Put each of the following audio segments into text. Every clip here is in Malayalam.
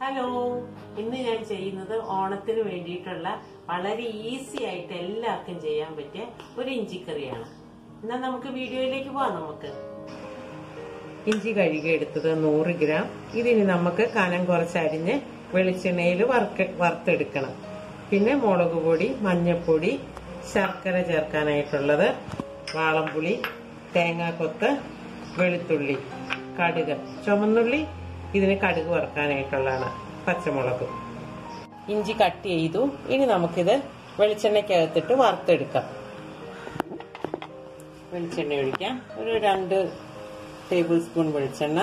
ഹലോ ഇന്ന് ഞാൻ ചെയ്യുന്നത് ഓണത്തിന് വേണ്ടിയിട്ടുള്ള വളരെ ഈസി ആയിട്ട് എല്ലാവർക്കും ചെയ്യാൻ പറ്റിയ ഒരു ഇഞ്ചിക്കറിയാണ് എന്നാൽ നമുക്ക് വീഡിയോയിലേക്ക് പോവാം നമുക്ക് ഇഞ്ചി കഴുകി എടുത്തത് നൂറ് ഗ്രാം ഇതിന് നമുക്ക് കനം കുറച്ചരിഞ്ഞ് വെളിച്ചെണ്ണയിൽ വറുക്ക വറുത്തെടുക്കണം പിന്നെ മുളക് പൊടി മഞ്ഞൾപ്പൊടി ശർക്കര ചേർക്കാനായിട്ടുള്ളത് വാളംപുളി തേങ്ങാക്കൊത്ത് വെളുത്തുള്ളി കടുക് ചുമന്നുള്ളി ഇതിന് കടുക് വറുക്കാനായിട്ടുള്ളതാണ് പച്ചമുളക് ഇഞ്ചി കട്ട് ചെയ്തു ഇനി നമുക്കിത് വെളിച്ചെണ്ണയ്ക്കകത്തിട്ട് വറുത്തെടുക്കാം വെളിച്ചെണ്ണ ഒഴിക്കാം ഒരു രണ്ട് ടേബിൾ സ്പൂൺ വെളിച്ചെണ്ണ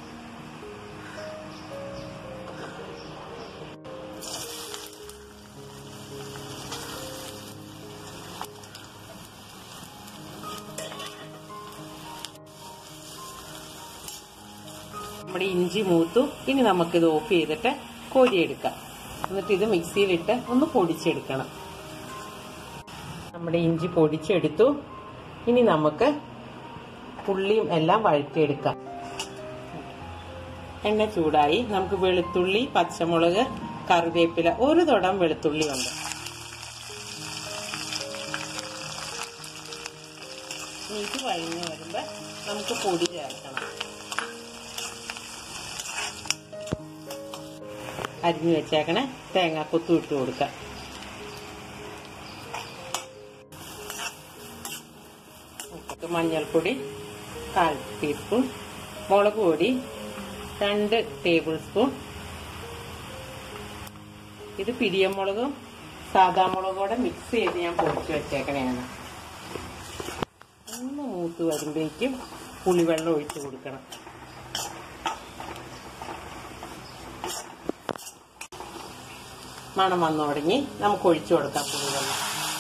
നമ്മുടെ ഇഞ്ചി മൂത്തു ഇനി നമുക്കിത് ഓഫ് ചെയ്തിട്ട് കോരിയെടുക്കാം എന്നിട്ട് ഇത് മിക്സിയിലിട്ട് ഒന്ന് പൊടിച്ചെടുക്കണം നമ്മുടെ ഇഞ്ചി പൊടിച്ചെടുത്തു ഇനി നമുക്ക് പുള്ളിയും എല്ലാം വഴറ്റിയെടുക്കാം എണ്ണ ചൂടായി നമുക്ക് വെളുത്തുള്ളി പച്ചമുളക് കറിവേപ്പില ഒരു തുടം വെളുത്തുള്ളി ഉണ്ട് ഇനി ഇത് വഴഞ്ഞു വരുമ്പോ നമുക്ക് പൊടി ചേർക്കണം അരിഞ്ഞു വെച്ചേക്കണേ തേങ്ങാക്കൊത്തും ഇട്ട് കൊടുക്കാം മഞ്ഞൾപ്പൊടി കാൽ ടീസ്പൂൺ മുളക് പൊടി രണ്ട് ടേബിൾ സ്പൂൺ ഇത് പിരിയമുളകും സാദാ മുളകും കൂടെ മിക്സ് ചെയ്ത് ഞാൻ പൊടിച്ചു വെച്ചേക്കണേയാണ് ഒന്ന് മൂത്ത് വരുമ്പോഴേക്കും പുളിവെള്ളം ഒഴിച്ചു കൊടുക്കണം മണം വന്നു തുടങ്ങി നമുക്ക് ഒഴിച്ചു കൊടുക്കാം പുളിവെള്ളം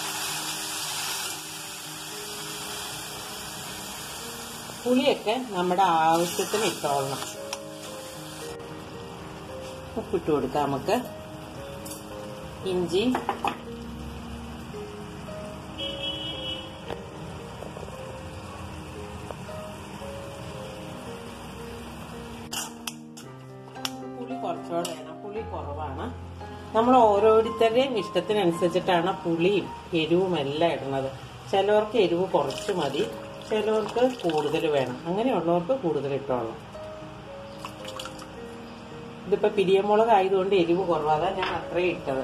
പുളിയൊക്കെ നമ്മുടെ ആവശ്യത്തിന് ഇട്ടോളണം ഉപ്പിട്ട് കൊടുക്കാം നമുക്ക് ഇഞ്ചി പുളി കുറച്ചുകൂടെ വേണം പുളി കുറവാണ് നമ്മൾ ഓരോരുത്തരുടെയും ഇഷ്ടത്തിനനുസരിച്ചിട്ടാണ് പുളിയും എരിവും എല്ലാം ഇടുന്നത് ചിലവർക്ക് എരിവ് കുറച്ച് മതി ചിലവർക്ക് കൂടുതൽ വേണം അങ്ങനെയുള്ളവർക്ക് കൂടുതൽ ഇട്ടോളാം ഇതിപ്പോ പിരിയമുളക് ആയതുകൊണ്ട് എരിവ് കുറവാതാ ഞാൻ അത്രയും ഇട്ടത്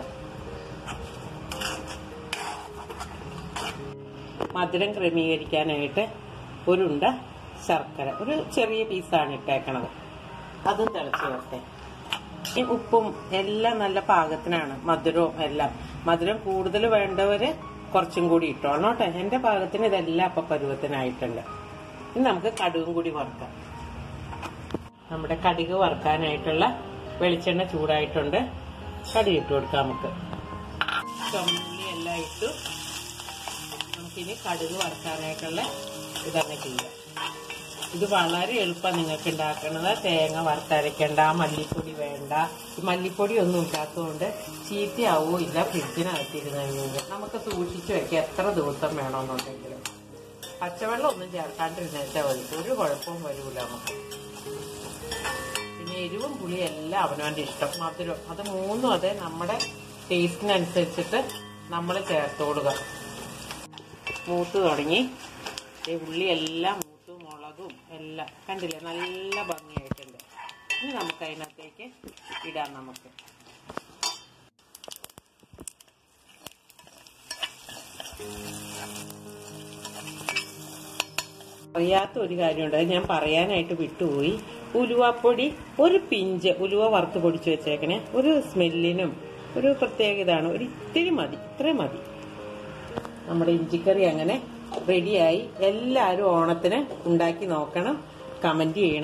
മധുരം ക്രമീകരിക്കാനായിട്ട് ഒരുണ്ട ശർക്കര ഒരു ചെറിയ പീസാണ് ഇട്ടേക്കണത് അതും തിളച്ച് വരട്ടെ ഈ ഉപ്പും എല്ലാം നല്ല പാകത്തിനാണ് മധുരവും എല്ലാം മധുരം കൂടുതൽ വേണ്ടവര് കുറച്ചും കൂടി ഇട്ടോളണം കേട്ടോ എന്റെ പാകത്തിന് ഇതെല്ലാം അപ്പൊ പരുവത്തിനായിട്ടുണ്ട് ഇനി നമുക്ക് കടുകും കൂടി വറുക്കാം നമ്മുടെ കടുക് വറുക്കാനായിട്ടുള്ള വെളിച്ചെണ്ണ ചൂടായിട്ടുണ്ട് കടുക് ഇട്ട് കൊടുക്കാം നമുക്ക് ചുമന്നുള്ളി എല്ലാം ഇട്ടു നമുക്കിനി കടുക് വറുക്കാനായിട്ടുള്ള ഇതന്നെ ചെയ്യാം ഇത് വളരെ എളുപ്പം നിങ്ങൾക്ക് ഉണ്ടാക്കുന്നത് തേങ്ങ വറുത്തരയ്ക്കണ്ട മല്ലിപ്പൊടി വേണ്ട ഈ മല്ലിപ്പൊടി ഒന്നും ഇല്ലാത്തതുകൊണ്ട് ചീത്തയാവോ ഇല്ല ഫ്രിഡ്ജിനകത്തിരുന്ന് കഴിഞ്ഞാൽ നമുക്ക് സൂക്ഷിച്ചു വെക്കാം എത്ര ദിവസം വേണമെന്നുണ്ടെങ്കിലും പച്ചവെള്ളം ഒന്നും ചേർക്കാണ്ടിരുന്നേച്ചാൽ മതി ഒരു കുഴപ്പവും വരൂല നമുക്ക് പിന്നെ എരിവും പുളിയും എല്ലാം അവനവന്റെ ഇഷ്ടം മധുരം അത് മൂന്നും അതെ നമ്മുടെ ടേസ്റ്റിനനുസരിച്ചിട്ട് നമ്മൾ ചേർത്തോടുക മൂത്ത് തുടങ്ങി ഈ ഉള്ളി എല്ലാം മൂത്തും മുളകും എല്ലാം കണ്ടില്ലേ നല്ല ഭംഗിയായിട്ടുണ്ട് ഇനി നമുക്ക് അതിനകത്തേക്ക് ഇടാം നമുക്ക് അറിയാത്ത ഒരു കാര്യമുണ്ട് അത് ഞാൻ പറയാനായിട്ട് വിട്ടുപോയി ഉലുവാപ്പൊടി ഒരു പിഞ്ച് ഉലുവ വറുത്ത് പൊടിച്ചു വെച്ചേക്കണേ ഒരു സ്മെല്ലിനും ഒരു പ്രത്യേക ഇതാണ് ഒരു ഇത്തിരി മതി ഇത്രയും മതി നമ്മുടെ ഇഞ്ചിക്കറി അങ്ങനെ റെഡിയായി എല്ലാവരും ഓണത്തിന് ഉണ്ടാക്കി നോക്കണം കമന്റ് ചെയ്യണം